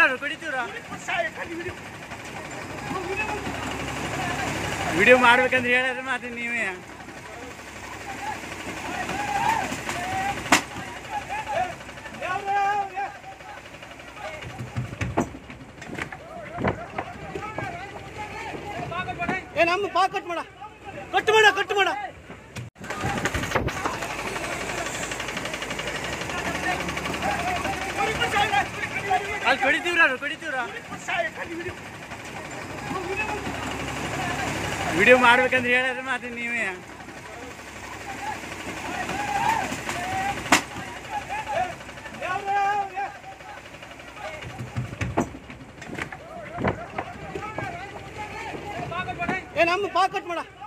ಕಡಿತೀವ್ರ ಕಡಿತೀವ್ರ video ಮಾಡ್ಬೇಕಂದ್ರೆ ಹೇಳಿದ್ರೆ ಮಾತು ನೀವೇ ಏ ನಮ್ಮ ಪಾ ಕಟ್ ಮಾಡ ಕಟ್ ಮಾಡ ಕಟ್ ಮಾಡ ಅಲ್ಲಿ ಕಡಿತೀವ್ರ ಕಡಿತೀವ್ರ ವಿಡಿಯೋ ಮಾಡ್ಬೇಕಂದ್ರೆ ಹೇಳಿದ್ರೆ ಮಾತು ನೀವೇ ಏ ನಮ್ಮ ಪಾ ಕಟ್ ಮಾಡ